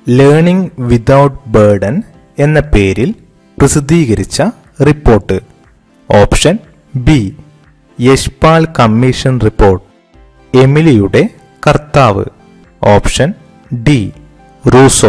learning without burden എന്ന പേരിൽ പ്രസിദ്ധീകരിച്ച report option B Yashpal commission report എമിലിയുടെ കർത്താവ് ഓപ്ഷൻ ഡി റൂസോ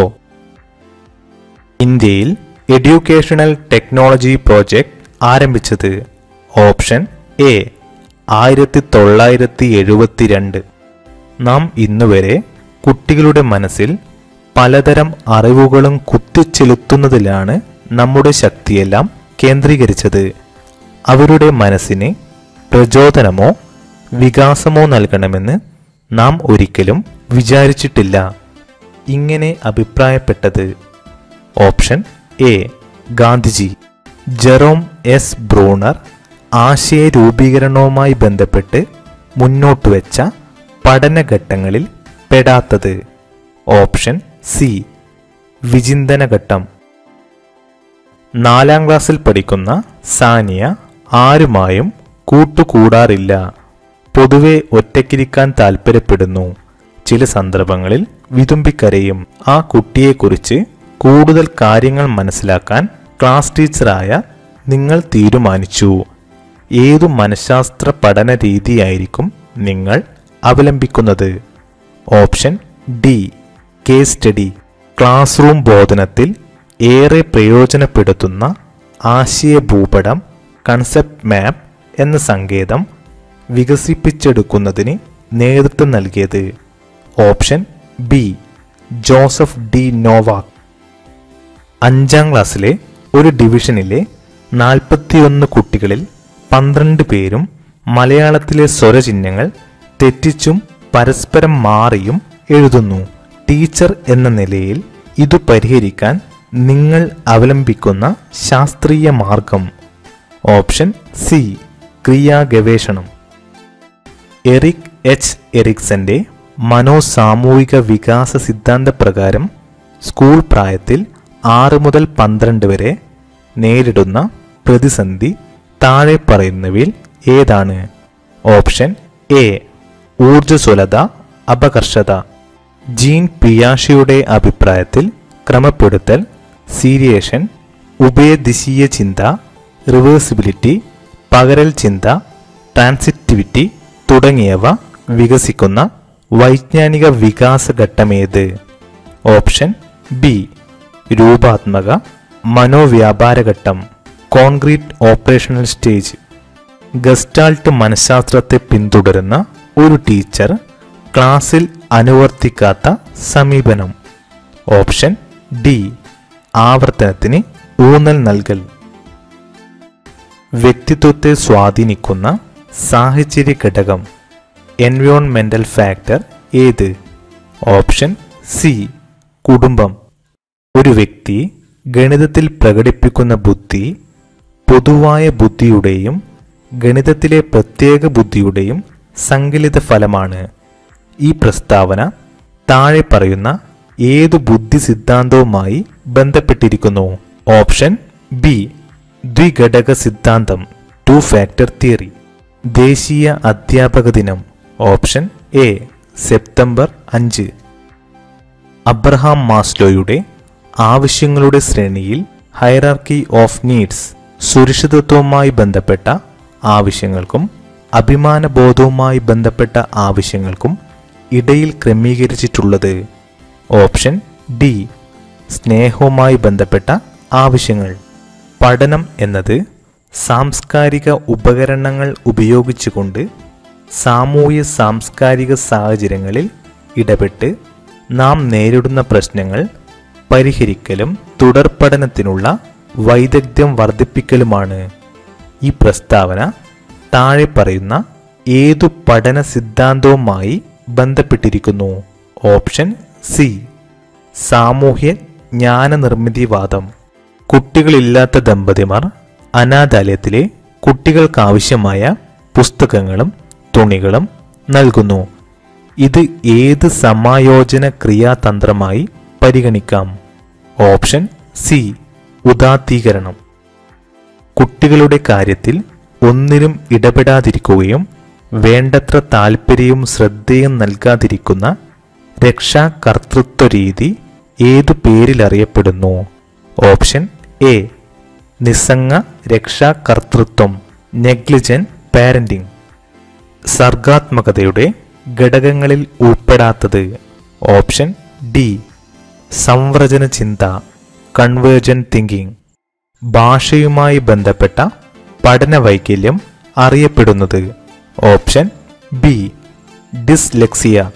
ഇന്ത്യയിൽ എഡ്യൂക്കേഷണൽ ടെക്നോളജി പ്രോജക്റ്റ് ആരംഭിച്ചത് ഓപ്ഷൻ എ ആയിരത്തി തൊള്ളായിരത്തി എഴുപത്തിരണ്ട് നാം ഇന്നുവരെ കുട്ടികളുടെ മനസ്സിൽ പലതരം അറിവുകളും കുത്തിച്ചെലുത്തുന്നതിലാണ് നമ്മുടെ ശക്തിയെല്ലാം കേന്ദ്രീകരിച്ചത് അവരുടെ മനസ്സിന് പ്രചോദനമോ വികാസമോ നൽകണമെന്ന് നാം ഒരിക്കലും വിചാരിച്ചിട്ടില്ല ഇങ്ങനെ അഭിപ്രായപ്പെട്ടത് option A Gandhiji Jerome S Bruner ആശയ രൂപീകരണവുമായി ബന്ധപ്പെട്ട് മുന്നോട്ട് വെച്ച പഠനഘട്ടങ്ങളിൽ പെടാത്തത് ഓപ്ഷൻ സി വിചിന്തനഘട്ടം നാലാം ക്ലാസ്സിൽ പഠിക്കുന്ന സാനിയ ആരുമായും കൂട്ടുകൂടാറില്ല പൊതുവെ ഒറ്റയ്ക്കിരിക്കാൻ താല്പര്യപ്പെടുന്നു ചില സന്ദർഭങ്ങളിൽ വിതുമ്പിക്കരയും ആ കുട്ടിയെക്കുറിച്ച് കൂടുതൽ കാര്യങ്ങൾ മനസ്സിലാക്കാൻ ക്ലാസ് ടീച്ചറായ നിങ്ങൾ തീരുമാനിച്ചു ഏതു മനഃശാസ്ത്ര പഠന രീതിയായിരിക്കും നിങ്ങൾ അവലംബിക്കുന്നത് option D case study classroom ബോധനത്തിൽ ഏറെ പ്രയോജനപ്പെടുത്തുന്ന ആശയ ഭൂപടം കൺസെപ്റ്റ് മാപ്പ് എന്ന സങ്കേതം വികസിപ്പിച്ചെടുക്കുന്നതിന് നേതൃത്വം നൽകിയത് option B Joseph D Novak അഞ്ചാം ക്ലാസ്സിലെ ഒരു ഡിവിഷനിലെ നാൽപ്പത്തിയൊന്ന് കുട്ടികളിൽ പന്ത്രണ്ട് പേരും മലയാളത്തിലെ സ്വരചിഹ്നങ്ങൾ തെറ്റിച്ചും പരസ്പരം മാറിയും എഴുതുന്നു ടീച്ചർ എന്ന നിലയിൽ ഇത് പരിഹരിക്കാൻ നിങ്ങൾ അവലംബിക്കുന്ന ശാസ്ത്രീയ മാർഗം ഓപ്ഷൻ സി ക്രിയാഗവേഷണം എറിക് എച്ച് എറിക്സന്റെ മനോസാമൂഹിക വികാസ സിദ്ധാന്ത പ്രകാരം സ്കൂൾ പ്രായത്തിൽ ആറ് മുതൽ പന്ത്രണ്ട് വരെ നേരിടുന്ന പ്രതിസന്ധി താഴെ പറയുന്നവയിൽ ഏതാണ് ഓപ്ഷൻ എ ഊർജ്ജസ്വലത അപകർഷത ജീൻ പിയാഷയുടെ അഭിപ്രായത്തിൽ ക്രമപ്പെടുത്തൽ സീരിയേഷൻ ഉഭയദിശീയ ചിന്ത റിവേഴ്സിബിലിറ്റി പകരൽ ചിന്ത ട്രാൻസിറ്റിവിറ്റി തുടങ്ങിയവ വികസിക്കുന്ന വൈജ്ഞാനിക വികാസഘട്ടമേത് ഓപ്ഷൻ ബി രൂപാത്മക മനോവ്യാപാരഘട്ടം കോൺക്രീറ്റ് ഓപ്പറേഷണൽ സ്റ്റേജ് ഗസ്റ്റാൾട്ട് മനഃശാസ്ത്രത്തെ പിന്തുടരുന്ന ഒരു ടീച്ചർ ക്ലാസ്സിൽ അനുവർത്തിക്കാത്ത സമീപനം ഓപ്ഷൻ ഡി ആവർത്തനത്തിന് ഊന്നൽ നൽകൽ വ്യക്തിത്വത്തെ സ്വാധീനിക്കുന്ന സാഹചര്യ ഘടകം എൻവയോൺമെന്റൽ ഫാക്ടർ ഏത് ഓപ്ഷൻ സി കുടുംബം ഒരു വ്യക്തി ഗണിതത്തിൽ പ്രകടിപ്പിക്കുന്ന ബുദ്ധി പൊതുവായ ബുദ്ധിയുടെയും ഗണിതത്തിലെ പ്രത്യേക ബുദ്ധിയുടെയും സങ്കലിത ഫലമാണ് ഈ പ്രസ്താവന താഴെ പറയുന്ന ഏതു ബുദ്ധി സിദ്ധാന്തവുമായി ബന്ധപ്പെട്ടിരിക്കുന്നു ഓപ്ഷൻ ബി ദ്വിഘടക സിദ്ധാന്തം ടു ഫാക്ടർ തിയറി ദേശീയ അധ്യാപക ദിനം ഓപ്ഷൻ എ സെപ്റ്റംബർ അഞ്ച് അബ്രഹാം മാസ്ലോയുടെ ആവശ്യങ്ങളുടെ ശ്രേണിയിൽ ഹൈറാർക്കി ഓഫ് നീഡ്സ് സുരക്ഷിതത്വവുമായി ബന്ധപ്പെട്ട ആവശ്യങ്ങൾക്കും അഭിമാനബോധവുമായി ബന്ധപ്പെട്ട ആവശ്യങ്ങൾക്കും ഇടയിൽ ക്രമീകരിച്ചിട്ടുള്ളത് ഓപ്ഷൻ ഡി സ്നേഹവുമായി ബന്ധപ്പെട്ട ആവശ്യങ്ങൾ പഠനം എന്നത് സാംസ്കാരിക ഉപകരണങ്ങൾ ഉപയോഗിച്ചുകൊണ്ട് സാമൂഹ്യ സാംസ്കാരിക സാഹചര്യങ്ങളിൽ ഇടപെട്ട് നാം നേരിടുന്ന പ്രശ്നങ്ങൾ പരിഹരിക്കലും തുടർ പഠനത്തിനുള്ള വൈദഗ്ധ്യം വർദ്ധിപ്പിക്കലുമാണ് ഈ പ്രസ്താവന താഴെ പറയുന്ന ഏതു പഠന സിദ്ധാന്തവുമായി ബന്ധപ്പെട്ടിരിക്കുന്നു ഓപ്ഷൻ സി സാമൂഹ്യ ജ്ഞാനനിർമ്മിതിവാദം കുട്ടികളില്ലാത്ത ദമ്പതിമാർ അനാഥാലയത്തിലെ കുട്ടികൾക്കാവശ്യമായ പുസ്തകങ്ങളും തുണികളും നൽകുന്നു ഇത് ഏത് സമായോജന ക്രിയാതന്ത്രമായി പരിഗണിക്കാം ഓപ്ഷൻ സി ഉദാത്തീകരണം കുട്ടികളുടെ കാര്യത്തിൽ ഒന്നിലും ഇടപെടാതിരിക്കുകയും വേണ്ടത്ര താല്പര്യവും ശ്രദ്ധയും നൽകാതിരിക്കുന്ന രക്ഷാകർതൃത്വ രീതി ഏതു പേരിലറിയപ്പെടുന്നു ഓപ്ഷൻ എ നിസ്സംഗ രക്ഷാകർതൃത്വം നെഗ്ലിജൻ പാരന്റിംഗ് സർഗാത്മകതയുടെ ഘടകങ്ങളിൽ ഉൾപ്പെടാത്തത് ഓപ്ഷൻ ഡി സംവ്രജന ചിന്ത കൺവേർജൻ തിങ്കിങ് ഭാഷയുമായി ബന്ധപ്പെട്ട പഠന വൈകല്യം അറിയപ്പെടുന്നത് ഓപ്ഷൻ ബി ഡിസ്ലെക്സിയ